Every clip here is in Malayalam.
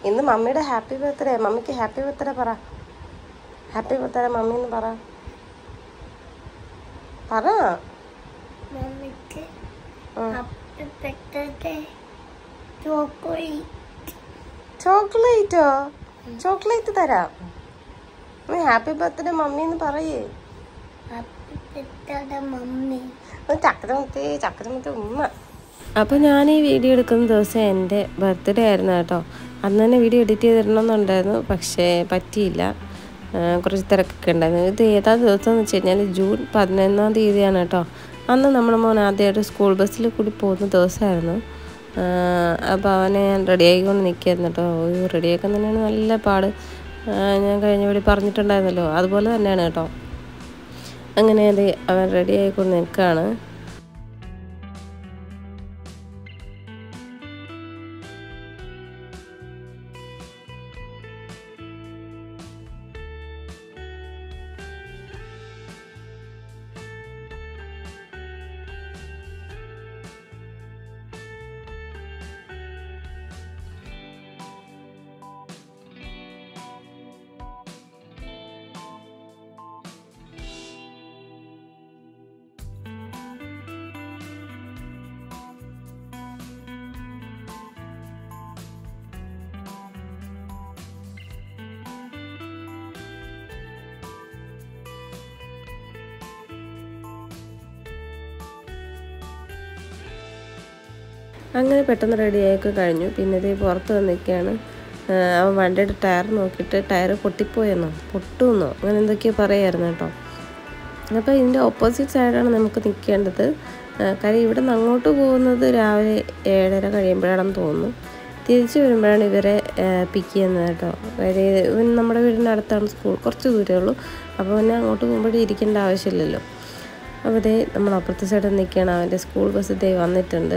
ഇന്ന് മമ്മിയുടെ ഹാപ്പി ബർത്ത്ഡേ മമ്മിക്ക് ഹാപ്പി ബർത്ത്ഡേ പറ ഹാപ്പി ബർത്ത്ഡേ മമ്മി എന്ന് പറ പറ മമ്മിക്ക് ഉം. ഹാപ്പി ബർത്ത്ഡേ ചോക്ലേറ്റ് ചോക്ലേറ്റോ ചോക്ലേറ്റ് തരാം നീ ഹാപ്പി ബർത്ത്ഡേ മമ്മി എന്ന് പറയേ ഹാപ്പി ബർത്ത്ഡേ മമ്മി ചക്കരമുത്തി ചക്കരമുത്തി ഉമ്മ അപ്പോൾ ഞാൻ ഈ വീഡിയോ എടുക്കുന്ന ദിവസം എൻ്റെ ബർത്ത്ഡേ ആയിരുന്നു കേട്ടോ അന്ന് തന്നെ വീഡിയോ എഡിറ്റ് ചെയ്തിടണമെന്നുണ്ടായിരുന്നു പക്ഷേ പറ്റിയില്ല ആ, കുറച്ച് തിരക്കൊക്കെ ഉണ്ടായിരുന്നു ഇത് ഏതാ ദിവസം എന്ന് വെച്ച് കഴിഞ്ഞാൽ ജൂൺ പതിനൊന്നാം തീയതിയാണ് കേട്ടോ അന്ന് നമ്മുടെ മോൻ ആദ്യമായിട്ട് സ്കൂൾ ബസ്സിൽ കൂടി പോകുന്ന ദിവസമായിരുന്നു അപ്പോൾ അവനെ ഞാൻ റെഡിയാക്കിക്കൊണ്ട് നിൽക്കുകയായിരുന്നു കേട്ടോ ഒരു റെഡിയാക്കാൻ തന്നെയാണ് നല്ല പാട് ആ, ഞാൻ കഴിഞ്ഞ വഴി പറഞ്ഞിട്ടുണ്ടായിരുന്നല്ലോ അതുപോലെ തന്നെയാണ് കേട്ടോ അങ്ങനെ അത് അവൻ റെഡി ആയിക്കൊണ്ട് നിൽക്കുകയാണ് അങ്ങനെ പെട്ടെന്ന് റെഡിയായൊക്കെ കഴിഞ്ഞു പിന്നെ ഇത് പുറത്ത് വന്നിരിക്കുകയാണ് അവൻ വണ്ടിയുടെ ടയർ നോക്കിയിട്ട് ടയർ പൊട്ടിപ്പോയെന്നോ പൊട്ടുമെന്നോ അങ്ങനെ എന്തൊക്കെയോ പറയായിരുന്നു കേട്ടോ അപ്പോൾ ഇതിൻ്റെ ഓപ്പോസിറ്റ് സൈഡാണ് നമുക്ക് നിൽക്കേണ്ടത് ആ, കാര്യം ഇവിടെ നിന്ന് അങ്ങോട്ട് പോകുന്നത് രാവിലെ ഏഴര കഴിയുമ്പോഴാണെന്ന് തോന്നുന്നു തിരിച്ചു വരുമ്പോഴാണ് ഇവരെ പിക്ക് ചെയ്യുന്നത് കേട്ടോ കാര്യം ഇവൻ നമ്മുടെ വീടിൻ്റെ അടുത്താണ് സ്കൂൾ കുറച്ച് ദൂരമേ ഉള്ളൂ അപ്പോൾ പിന്നെ അങ്ങോട്ട് പോകുമ്പോഴേ ഇരിക്കേണ്ട ആവശ്യമില്ലല്ലോ അപ്പോൾ ഇതേ നമ്മൾ അപ്പുറത്തെ സൈഡിൽ നിൽക്കുകയാണ് അവൻ്റെ സ്കൂൾ ബസ് ഇതേ വന്നിട്ടുണ്ട്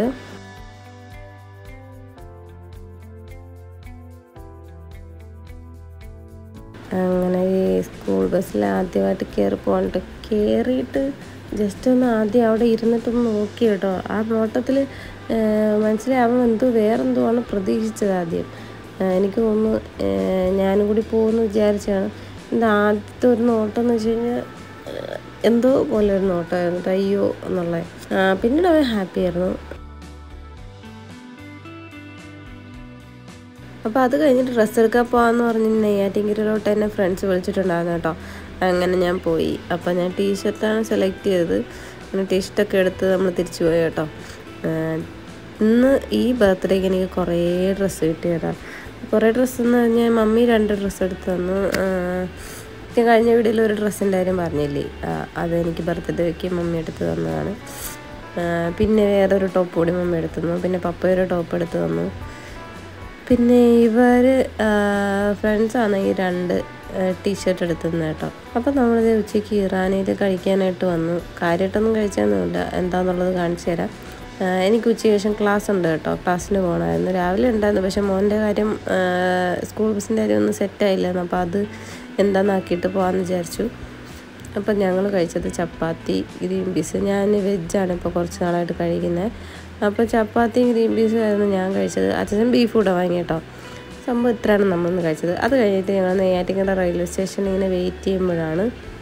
അങ്ങനെ ഈ സ്കൂൾ ബസ്സിൽ ആദ്യമായിട്ട് കയറി പോകണ്ട കയറിയിട്ട് ജസ്റ്റ് ഒന്ന് ആദ്യം അവിടെ ഇരുന്നിട്ടൊന്ന് നോക്കി കേട്ടോ ആ നോട്ടത്തിൽ മനസ്സിലായി അവൻ എന്തോ വേറെന്തോ ആണ് പ്രതീക്ഷിച്ചത് ആദ്യം ആ, എനിക്ക് തോന്നുന്നു ആ, ഞാനും കൂടി പോകുമെന്ന് വിചാരിച്ചാണ് എൻ്റെ ആദ്യത്തെ ഒരു നോട്ടം എന്ന് വെച്ച് കഴിഞ്ഞാൽ ആ, എന്തോ പോലെ ഒരു നോട്ടമായിരുന്നു കേട്ടോ അയ്യോ എന്നുള്ളത് ആ, പിന്നീട് അവൻ ഹാപ്പി ആയിരുന്നു അപ്പോൾ അത് കഴിഞ്ഞിട്ട് ഡ്രസ്സ് എടുക്കാൻ പോകാമെന്ന് പറഞ്ഞ് നെയ്യാറ്റിൻകരയിലോട്ട് എന്നെ ഫ്രണ്ട്സ് വിളിച്ചിട്ടുണ്ടായിരുന്നു കേട്ടോ അങ്ങനെ ഞാൻ പോയി അപ്പോൾ ഞാൻ ടീഷർട്ടാണ് സെലക്ട് ചെയ്തത് അങ്ങനെ ടീഷർട്ടൊക്കെ എടുത്ത് നമ്മൾ തിരിച്ചു പോയി കേട്ടോ ആഹ് ഇന്ന് ഈ ബർത്ത്ഡേക്ക് എനിക്ക് കുറേ ഡ്രസ്സ് കിട്ടി കേട്ടോ കുറേ ഡ്രസ്സ് എന്ന് പറഞ്ഞാൽ മമ്മി രണ്ട് ഡ്രസ്സ് എടുത്ത് തന്നു ആഹ് ഞാൻ കഴിഞ്ഞ വീഡിയോയിൽ ഒരു ഡ്രസ്സിൻ്റെ കാര്യം പറഞ്ഞില്ലേ ആഹ് അത് എനിക്ക് ബർത്ത്ഡേക്ക് മമ്മി എടുത്ത് തന്നതാണ് ആഹ് പിന്നെ വേറൊരു ടോപ്പ് കൂടി മമ്മി എടുത്തു തന്നു പിന്നെ പപ്പ ഒരു ടോപ്പ് എടുത്ത് തന്നു പിന്നെ ഇവർ ഫ്രണ്ട്സാണ് ഈ രണ്ട് ടീഷർട്ട് എടുത്തുന്നത് കേട്ടോ അപ്പം നമ്മളിത് ഉച്ചയ്ക്ക് ഇറാനിയിൽ കഴിക്കാനായിട്ട് വന്നു കാര്യമായിട്ടൊന്നും കഴിച്ചൊന്നുമില്ല എന്താണെന്നുള്ളത് കാണിച്ചു തരാം ആ, എനിക്ക് ഉച്ചയ്ക്ക് ശേഷം ക്ലാസ് ഉണ്ട് കേട്ടോ ക്ലാസ്സിന് പോകണമായിരുന്നു രാവിലെ ഉണ്ടായിരുന്നു പക്ഷെ മോൻ്റെ കാര്യം ആ, സ്കൂൾ ബസ്സിൻ്റെ കാര്യം ഒന്നും സെറ്റായില്ലായിരുന്നു അപ്പോൾ അത് എന്താണെന്നാക്കിയിട്ട് പോകാമെന്ന് വിചാരിച്ചു അപ്പം ഞങ്ങൾ കഴിച്ചത് ചപ്പാത്തി ഗ്രീൻ പീസ് ഞാൻ വെജാണ് ഇപ്പോൾ കുറച്ച് നാളായിട്ട് കഴിക്കുന്നത് അപ്പോൾ ചപ്പാത്തിയും ഗ്രീൻ പീസും ആയിരുന്നു ഞാൻ കഴിച്ചത് അച്ഛൻ ബീഫ് കൂടെ വാങ്ങി കേട്ടോ സംഭവം ഇത്രയാണ് നമ്മളിന്ന് കഴിച്ചത് അത് കഴിഞ്ഞിട്ട് ഞങ്ങൾ നെയ്യാറ്റിക്കട റെയിൽവേ സ്റ്റേഷനിൽ ഇങ്ങനെ വെയിറ്റ് ചെയ്യുമ്പോഴാണ്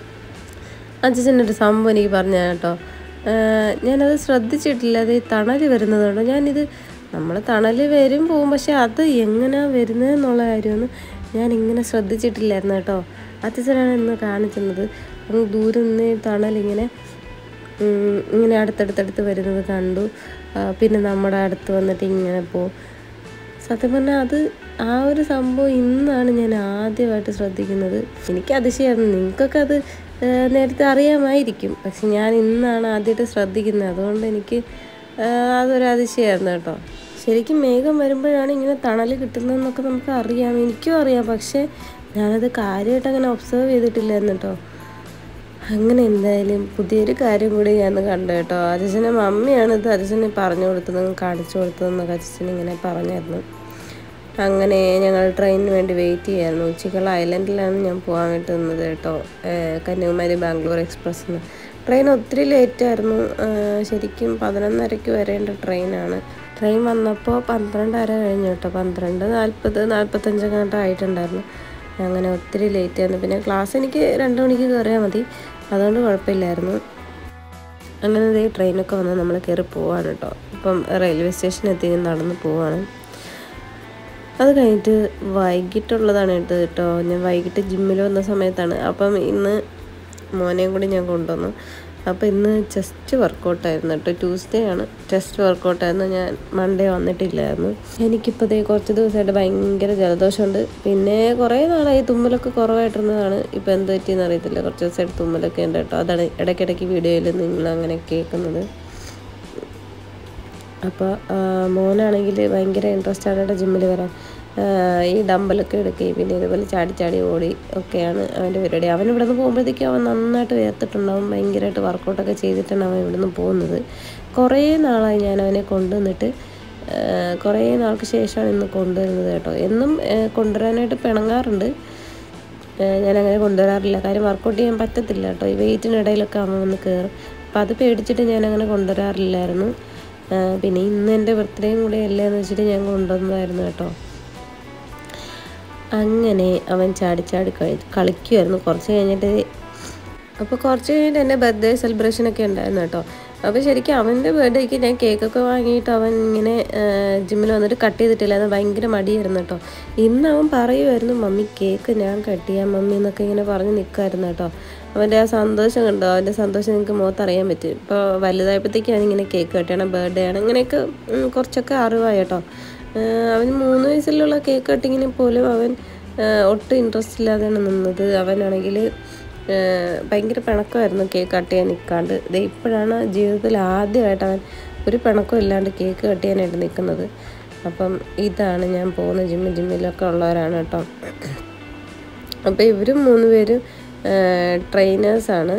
അച്ഛനൊരു സംഭവം എനിക്ക് പറഞ്ഞു കേട്ടോ ആഹ് ഞാനത് ശ്രദ്ധിച്ചിട്ടില്ല അത് ഈ തണൽ വരുന്നതുകൊണ്ട് ഞാനിത് നമ്മൾ തണൽ വരും പോവും പക്ഷെ അത് എങ്ങനെയാണ് വരുന്നത് എന്നുള്ള കാര്യമൊന്നും ഞാൻ ഇങ്ങനെ ശ്രദ്ധിച്ചിട്ടില്ലായിരുന്നു കേട്ടോ അച്ഛനാണ് ഇന്ന് കാണിക്കുന്നത് അങ്ങ് ദൂരെ നിന്ന് ഈ തണൽ ഇങ്ങനെ ഉം, ഇങ്ങനെ അടുത്തടുത്തടുത്ത് വരുന്നത് കണ്ടു ആ, പിന്നെ നമ്മുടെ അടുത്ത് വന്നിട്ട് ഇങ്ങനെ പോവും സത്യം പറഞ്ഞാൽ അത് ആ ഒരു സംഭവം ഇന്നാണ് ഞാൻ ആദ്യമായിട്ട് ശ്രദ്ധിക്കുന്നത് എനിക്ക് അതിശയമായിരുന്നു നിങ്ങൾക്കൊക്കെ അത് ആ, നേരത്തെ അറിയാമായിരിക്കും പക്ഷെ ഞാൻ ഇന്നാണ് ആദ്യമായിട്ട് ശ്രദ്ധിക്കുന്നത് അതുകൊണ്ട് എനിക്ക് ആ, അതൊരു അതിശയമായിരുന്നു കേട്ടോ ശരിക്കും മേഘം വരുമ്പോഴാണ് ഇങ്ങനെ തണൽ കിട്ടുന്നതെന്നൊക്കെ നമുക്ക് അറിയാം എനിക്കും അറിയാം പക്ഷേ ഞാനത് കാര്യമായിട്ട് അങ്ങനെ ഒബ്സർവ് ചെയ്തിട്ടില്ലായിരുന്നു കേട്ടോ അങ്ങനെ എന്തായാലും പുതിയൊരു കാര്യം കൂടി ഞാൻ കണ്ടു കേട്ടോ അച്ഛനെ മമ്മിയാണ് ഇത് അച്ഛനെ പറഞ്ഞു കൊടുത്തതും കാണിച്ചു കൊടുത്തതെന്നൊക്കെ അച്ഛൻ ഇങ്ങനെ പറഞ്ഞായിരുന്നു അങ്ങനെ ഞങ്ങൾ ട്രെയിനിന് വേണ്ടി വെയിറ്റ് ചെയ്യായിരുന്നു ഉച്ചയ്ക്കുള്ള ഐലൻഡിലാണ് ഞാൻ പോകാൻ വേണ്ടി നിന്നത് കേട്ടോ ഏഹ് കന്യാകുമാരി ബാംഗ്ലൂർ എക്സ്പ്രസ്സിന് ട്രെയിൻ ഒത്തിരി ലേറ്റായിരുന്നു ശരിക്കും പതിനൊന്നരയ്ക്ക് വരേണ്ട ട്രെയിനാണ് ട്രെയിൻ വന്നപ്പോൾ പന്ത്രണ്ടര കഴിഞ്ഞു കേട്ടോ പന്ത്രണ്ട് നാൽപ്പത് നാൽപ്പത്തഞ്ചൊക്കെ കണ്ട ആയിട്ടുണ്ടായിരുന്നു അങ്ങനെ ഒത്തിരി ലേറ്റ് ആയിരുന്നു പിന്നെ ക്ലാസ് എനിക്ക് രണ്ട് മണിക്ക് കയറിയാൽ മതി അതുകൊണ്ട് കുഴപ്പമില്ലായിരുന്നു അങ്ങനെ ഇതേ ട്രെയിനൊക്കെ വന്ന് നമ്മൾ കയറി പോവാണ് കേട്ടോ ഇപ്പം റെയിൽവേ സ്റ്റേഷൻ എത്തി നടന്ന് പോവാണ് അത് കഴിഞ്ഞിട്ട് വൈകിട്ടുള്ളതാണ് ഇത് കേട്ടോ ഞാൻ വൈകിട്ട് ജിമ്മിൽ വന്ന സമയത്താണ് അപ്പം ഇന്ന് മോനെയും കൂടി ഞാൻ കൊണ്ടുവന്നു അപ്പോൾ ഇന്ന് ചെസ്റ്റ് വർക്കൗട്ടായിരുന്നു കേട്ടോ ട്യൂസ്ഡേ ആണ് ചെസ്റ്റ് വർക്കൗട്ടായിരുന്നു ഞാൻ മൺഡേ വന്നിട്ടില്ലായിരുന്നു എനിക്കിപ്പോൾ ദേ കുറച്ച് ദിവസമായിട്ട് ഭയങ്കര ജലദോഷമുണ്ട് പിന്നെ കുറേ നാളായി തുമ്മലൊക്കെ കുറവായിട്ടിരുന്നതാണ് ഇപ്പോൾ എന്ത് പറ്റിയെന്ന് അറിയത്തില്ല കുറച്ച് ദിവസമായിട്ട് തുമ്മലൊക്കെ ഉണ്ട് കേട്ടോ അതാണ് ഇടയ്ക്കിടയ്ക്ക് വീഡിയോയിൽ നിങ്ങൾ അങ്ങനെ കേൾക്കുന്നത് അപ്പോൾ മോനാണെങ്കിൽ ഭയങ്കര ഇൻട്രസ്റ്റ് ആണ് കേട്ടോ ജിമ്മിൽ വരാൻ ആ, ഈ ഡമ്പലൊക്കെ എടുക്കുകയും പിന്നെ ഇതുപോലെ ചാടി ചാടി ഓടി ഒക്കെയാണ് അവൻ്റെ പരിപാടി അവൻ ഇവിടെ നിന്ന് പോകുമ്പോഴത്തേക്കും അവൻ നന്നായിട്ട് വേർത്തിട്ടുണ്ടാവും ഭയങ്കരമായിട്ട് വർക്കൗട്ടൊക്കെ ചെയ്തിട്ടാണ് അവൻ ഇവിടെ നിന്ന് പോകുന്നത് കുറേ നാളായി ഞാൻ അവനെ കൊണ്ടുവന്നിട്ട് ആ, കുറേ നാൾക്ക് ശേഷമാണ് ഇന്ന് കൊണ്ടുവരുന്നത് കേട്ടോ എന്നും ആ, കൊണ്ടുവരാനായിട്ട് പിണങ്ങാറുണ്ട് ഏഹ് ഞാനങ്ങനെ കൊണ്ടുവരാറില്ല കാര്യം വർക്കൗട്ട് ചെയ്യാൻ പറ്റത്തില്ല കേട്ടോ ഈ വെയിറ്റിനിടയിലൊക്കെ അവൻ വന്ന് കയറും അപ്പം അത് പേടിച്ചിട്ട് ഞാനങ്ങനെ കൊണ്ടുവരാറില്ലായിരുന്നു ഏഹ് പിന്നെ ഇന്ന് എൻ്റെ ബർത്ത്ഡേയും കൂടെ അല്ലേ എന്ന് വെച്ചിട്ട് ഞാൻ കൊണ്ടുവന്നതായിരുന്നു കേട്ടോ അങ്ങനെ അവൻ ചാടി ചാടി കളി കളിക്കുമായിരുന്നു കുറച്ച് കഴിഞ്ഞിട്ട് അപ്പോൾ കുറച്ച് കഴിഞ്ഞിട്ട് എൻ്റെ ബർത്ത്ഡേ സെലിബ്രേഷൻ ഒക്കെ ഉണ്ടായിരുന്നു കേട്ടോ അപ്പോൾ ശരിക്കും അവൻ്റെ ബർത്ത്ഡേക്ക് ഞാൻ കേക്കൊക്കെ വാങ്ങിയിട്ട് അവൻ ഇങ്ങനെ ജിമ്മിൽ വന്നിട്ട് കട്ട് ചെയ്തിട്ടില്ല അത് ഭയങ്കര മടിയായിരുന്നു കേട്ടോ ഇന്ന് അവൻ പറയുമായിരുന്നു മമ്മി കേക്ക് ഞാൻ കട്ട് ചെയ്യാം മമ്മി എന്നൊക്കെ ഇങ്ങനെ പറഞ്ഞ് നിൽക്കുമായിരുന്നു കേട്ടോ അവൻ്റെ ആ സന്തോഷം കണ്ടോ അവൻ്റെ സന്തോഷം നിങ്ങൾക്ക് മുഖത്ത് അറിയാൻ പറ്റും ഇപ്പോൾ വലുതായപ്പോഴത്തേക്കാണ് ഇങ്ങനെ കേക്ക് കട്ട് ചെയ്യണം ബർത്ത്ഡേ ആണ് ഇങ്ങനെയൊക്കെ ഉം, കുറച്ചൊക്കെ അറിവായി കേട്ടോ ആഹ് അവന് മൂന്ന് വയസ്സിലുള്ള കേക്ക് കട്ടിങ്ങിന് പോലും അവൻ ആഹ് ഒട്ടും ഇൻട്രസ്റ്റ് ഇല്ലാതെയാണ് നിന്നത് അവനാണെങ്കിൽ ആഹ് ഭയങ്കര പിണക്കമായിരുന്നു കേക്ക് കട്ട് ചെയ്യാൻ നിൽക്കാണ്ട് ഇത് ഇപ്പോഴാണ് ജീവിതത്തിൽ ആദ്യമായിട്ട് അവൻ ഒരു പിണക്കവും ഇല്ലാണ്ട് കേക്ക് കട്ട് ചെയ്യാനായിട്ട് നിൽക്കുന്നത് അപ്പം ഇതാണ് ഞാൻ പോകുന്ന ജിമ്മിൽ ജിമ്മിലൊക്കെ ഉള്ളവരാണ് കേട്ടോ അപ്പോൾ ഇവരും മൂന്ന് പേരും ട്രെയിനേഴ്സാണ്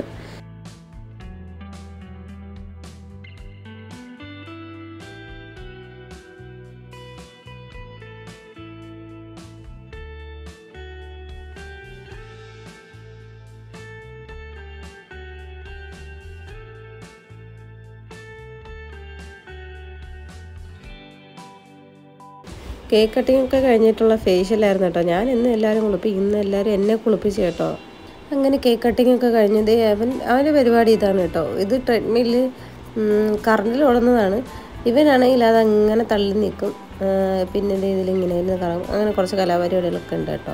കേക്ക് കട്ടിംഗ് ഒക്കെ കഴിഞ്ഞിട്ടുള്ള ഫേഷ്യലായിരുന്നു കേട്ടോ ഞാൻ ഇന്ന് എല്ലാവരും കുളിപ്പി ഇന്ന് എല്ലാവരും എന്നെ കുളിപ്പിച്ചു കേട്ടോ അങ്ങനെ കേക്ക് കട്ടിംഗ് ഒക്കെ കഴിഞ്ഞത് അവൻ അവൻ്റെ പരിപാടി ഇതാണ് കേട്ടോ ഇത് ട്രെഡ്മില്ല് കറണ്ടിൽ ഓടുന്നതാണ് ഇവനാണെങ്കിൽ അത് അങ്ങനെ തള്ളി നിൽക്കും ആ, പിന്നെ ദേ ഇതിലിങ്ങനെ ഇരുന്ന് കറങ്ങും അങ്ങനെ കുറച്ച് കലാപരിപാടികളൊക്കെ ഉണ്ട് കേട്ടോ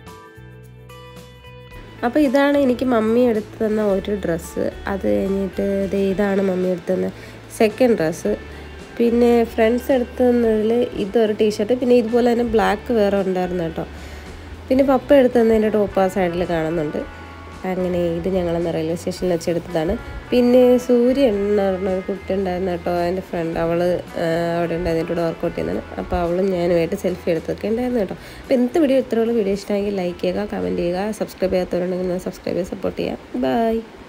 അപ്പോൾ ഇതാണ് എനിക്ക് മമ്മി എടുത്തു തന്ന ഒരു ഡ്രസ്സ് അത് കഴിഞ്ഞിട്ട് ദേ ഇതാണ് മമ്മി എടുത്തു തന്ന സെക്കൻഡ് ഡ്രസ്സ് പിന്നെ ഫ്രണ്ട്സ് എടുത്തു തന്നതിൽ ഇതൊരു ടീഷർട്ട് പിന്നെ ഇതുപോലെ തന്നെ ബ്ലാക്ക് വേറെ ഉണ്ടായിരുന്നു കേട്ടോ പിന്നെ പപ്പ എടുത്തു തന്നതിൻ്റെ ടോപ്പ് ആ സൈഡിൽ കാണുന്നുണ്ട് അങ്ങനെ ഇത് ഞങ്ങളന്ന് റെയിൽവേ സ്റ്റേഷനിൽ വെച്ച് എടുത്തതാണ് പിന്നെ സൂര്യ എന്ന് പറഞ്ഞ ഒരു കുട്ടി ഉണ്ടായിരുന്നു കേട്ടോ എൻ്റെ ഫ്രണ്ട് അവൾ അവിടെ ഉണ്ടായിരുന്നു കൂടെ വർക്കൗട്ട് ചെയ്യുന്നതാണ് അപ്പോൾ അവളും ഞാനുമായിട്ട് സെൽഫി എടുത്തൊക്കെ ഉണ്ടായിരുന്നു കേട്ടോ അപ്പോൾ എന്ത് വീഡിയോ ഇത്രയുള്ള വീഡിയോ ഇഷ്ടമെങ്കിൽ ലൈക്ക് ചെയ്യുക കമൻറ്റ് ചെയ്യുക സബ്സ്ക്രൈബ് ചെയ്യാത്തവരുണ്ടെങ്കിൽ സബ്സ്ക്രൈബ് ചെയ്ത് സപ്പോർട്ട് ചെയ്യുക ബൈ